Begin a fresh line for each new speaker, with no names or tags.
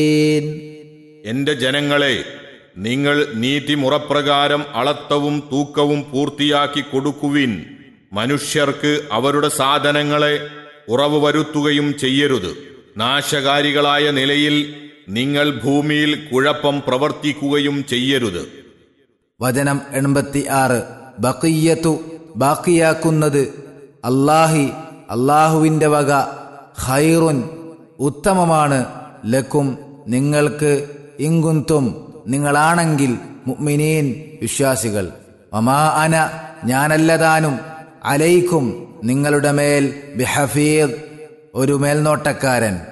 എന്റെ ജനങ്ങളെ നിങ്ങൾ നീതിമുറപ്രകാരം അളത്തവും തൂക്കവും പൂർത്തിയാക്കി കൊടുക്കുവിൻ മനുഷ്യർക്ക് അവരുടെ സാധനങ്ങളെ ഉറവ് വരുത്തുകയും ചെയ്യരുത് നാശകാരികളായ നിലയിൽ നിങ്ങൾ ഭൂമിയിൽ കുഴപ്പം പ്രവർത്തിക്കുകയും ചെയ്യരുത്
വചനം എൺപത്തി ആറ് ബക്കിയത്തു ബാക്കിയാക്കുന്നത് അല്ലാഹി അള്ളാഹുവിൻ്റെ വക ഖൈറുൻ ഉത്തമമാണ് ലക്കും നിങ്ങൾക്ക് ഇങ്കുന്തും നിങ്ങളാണെങ്കിൽ മുഅ്മിനീൻ വിശ്വാസികൾ വമാ അന ഞാനല്ലതാനും അലൈക്കും നിങ്ങളുടെ മേൽ ബിഹഫീദ് ഒരു മേൽനോട്ടക്കാരൻ